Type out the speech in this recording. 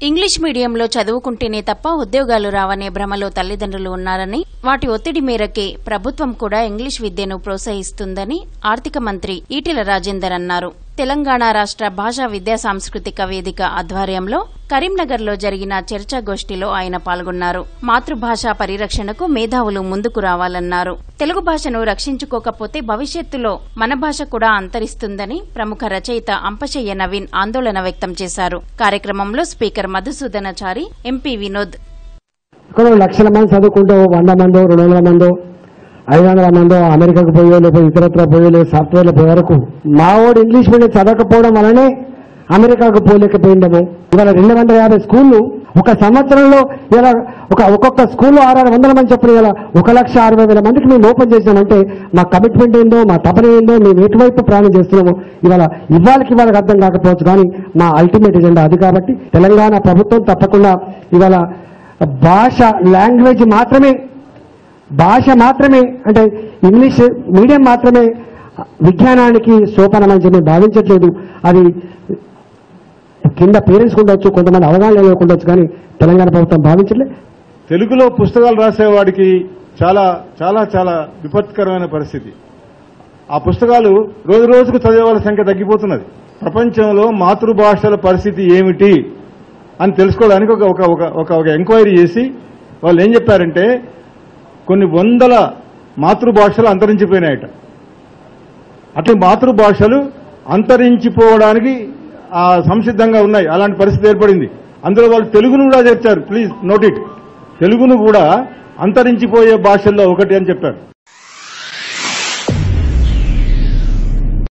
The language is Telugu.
ఇంగ్లీష్ మీడియంలో చదువుకుంటేనే తప్ప ఉద్యోగాలు రావనే భ్రమలో తల్లిదండ్రులు ఉన్నారని వాటి ఒత్తిడి మేరకే ప్రభుత్వం కూడా ఇంగ్లీష్ విద్యను ప్రోత్సహిస్తుందని ఆర్థిక మంత్రి ఈటెల రాజేందర్ అన్నారు తెలంగాణ రాష్ట భాషా విద్యా సాంస్కృతిక వేదిక ఆధ్వర్యంలో కరీంనగర్లో జరిగిన చర్చాగోష్ఠిలో ఆయన పాల్గొన్నారు మాతృభాషా పరిరక్షణకు మేధావులు ముందుకు రావాలన్నారు తెలుగు భాషను రక్షించుకోకపోతే భవిష్యత్తులో మన భాష కూడా అంతరిస్తుందని ప్రముఖ రచయిత అంపశయ్య నవీన్ ఆందోళన వ్యక్తం చేశారు కార్యక్రమంలో స్పీకర్ మధుసూదనాచారి ఎంపీ వినోద్ ఇక్కడ లక్షల మంది చదువుకుంటూ వంద మందో రెండు వందల మందో ఐదు వందల మందో అమెరికాకు పోయో లేకపోతే ఇతరత్ర పోయో లేదు సాఫ్ట్వేర్ల పోయే వరకు మా వాడు ఇంగ్లీష్ మీడియం చదవకపోవడం వలనే అమెరికాకు పోలేకపోయిండము ఇవాళ రెండు వందల యాభై స్కూళ్ళు ఒక సంవత్సరంలో ఇలా ఒక ఒక్కొక్క స్కూల్లో ఆరు వందల మంది చెప్పిన ఇలా ఒక లక్ష అరవై వేల మందికి మేము ఓపెన్ చేసినామంటే మా కమిట్మెంట్ ఏందో మా తపన ఏందో మేము ఎటువైపు ప్రయాణం చేస్తున్నామో ఇవాళ ఇవాళకి ఇవాళకి అర్థం కాకపోవచ్చు కానీ మా అల్టిమేట్ ఎజెండా అది కాబట్టి తెలంగాణ ప్రభుత్వం తప్పకుండా ఇవాళ భాష లాంగ్వేజ్ మాత్రమే భాష మాత్రమే అంటే ఇంగ్లీష్ మీడియం మాత్రమే విజ్ఞానానికి సోపానం అని చెప్పి భావించట్లేదు అది కింద పేరెంట్స్ ఉండొచ్చు కొంతమంది అవగాహన లేకుండొచ్చు కానీ తెలంగాణ ప్రభుత్వం భావించట్లే తెలుగులో పుస్తకాలు రాసేవాడికి చాలా చాలా చాలా విపత్కరమైన పరిస్థితి ఆ పుస్తకాలు రోజు రోజుకు చదివే వాళ్ళ సంఖ్య తగ్గిపోతున్నది ప్రపంచంలో మాతృభాషల పరిస్థితి ఏమిటి అని తెలుసుకోవడానికి ఒక ఒక ఒక ఒక ఒక ఎంక్వైరీ చేసి వాళ్ళు ఏం చెప్పారంటే కొన్ని వందల మాతృభాషలు అంతరించిపోయినాయట అట్లా మాతృభాషలు అంతరించిపోవడానికి ఆ, సంసిద్ధంగా ఉన్నాయి అలాంటి పరిస్థితి ఏర్పడింది అందులో వాళ్ళు తెలుగును కూడా చేర్చారు ప్లీజ్ నోట్ ఇట్ తెలుగును కూడా అంతరించిపోయే భాషల్లో ఒకటి అని చెప్పారు